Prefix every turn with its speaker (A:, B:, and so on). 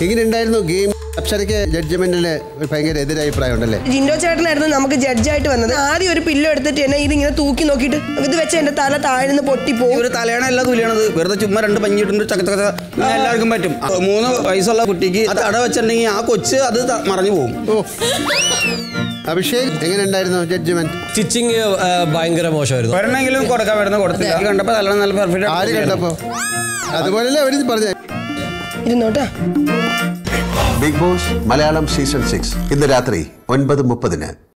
A: എങ്ങനെ ഉണ്ടായിരുന്നു ഗെയിം അപ്സരയ്ക്ക് ജഡ്ജ്മെന്റിന് ഭയങ്കര എതിരഭിപ്രായം ഉണ്ടല്ലേ
B: ജിൻഡോ ചേട്ടനായിരുന്നു നമുക്ക് ജഡ്ജായിട്ട് വന്നത് ആദ്യം ഒരു പില്ലോ എടുത്തിട്ട് എന്നെ ഇതിങ്ങനെ തൂക്കി നോക്കിയിട്ട് ഇത് വെച്ച് എന്റെ തല താഴ്ന്ന് പൊട്ടിപ്പോവും
C: ഒരു തലയണ അല്ല തുലിയണത് വെറുതെ ചുമ്മാ രണ്ട് പഞ്ഞിട്ടുണ്ട് ചക്ക ചക്ക ചക്ക. ഇങ്ങനെ എല്ലാവർക്കും പറ്റും ആ, മൂന്ന് വയസ്സുള്ള കുട്ടിക്ക് അത് അട വെച്ചിട്ടുണ്ടെങ്കിൽ ആ കൊച്ച് അത് ത- മറഞ്ഞു പോകും
A: ഓ അഭിഷേക് എങ്ങനെ ഉണ്ടായിരുന്നു ജഡ്ജ്മെന്റ്
D: സ്റ്റിച്ചിങ് ഭയങ്കര മോശമായിരുന്നു
C: ഒരെണ്ണെങ്കിലും കൊടുക്കാൻ വരുന്ന കൊടുത്തില്ല ഇത് കണ്ടപ്പോൾ തലയണ നല്ല പെർഫെക്റ്റ്
A: ആര് കണ്ടപ്പോ അതുപോലല്ലേ അവര് പറഞ്ഞത്
B: ഇരുന്നോട്ടാ
E: Big Boss Malayalam season six ഇന്ന് രാത്രി ഒൻപത് മുപ്പതിന്